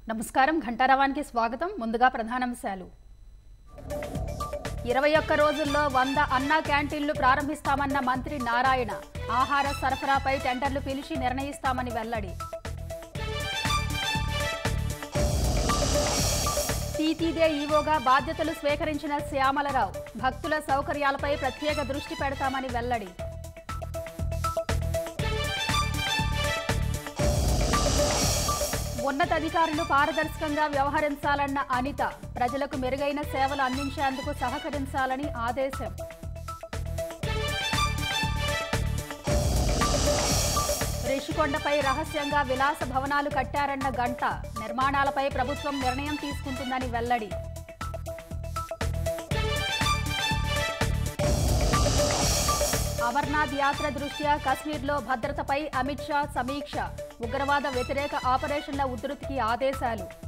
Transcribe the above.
నమస్కారం ఘంటారవానికి స్వాగతం ముందుగా ప్రధానాంశాలు ఇరవై ఒక్క రోజుల్లో వంద అన్నా క్యాంటీన్లు ప్రారంభిస్తామన్న మంత్రి నారాయణ ఆహార సరఫరాపై టెండర్లు పిలిచి నిర్ణయిస్తామని వెల్లడి తీతీదే ఈవోగా బాధ్యతలు స్వీకరించిన శ్యామలరావు భక్తుల సౌకర్యాలపై ప్రత్యేక దృష్టి పెడతామని వెల్లడి ఉన్నతాధికారులు పారదర్శకంగా వ్యవహరించాలన్న అనిత ప్రజలకు మెరుగైన సేవలు అందించేందుకు సహకరించాలని ఆదేశం రిషికొండపై రహస్యంగా విలాస భవనాలు కట్టారన్న గంట నిర్మాణాలపై ప్రభుత్వం నిర్ణయం తీసుకుంటుందని వెల్లడి అమర్నాథ్ యాత్ర దృష్ట్యా కశ్మీర్లో భద్రతపై అమిత్ షా సమీక్ష ఉగ్రవాద వ్యతిరేక ఆపరేషన్ల ఉధృతికి ఆదేశాలు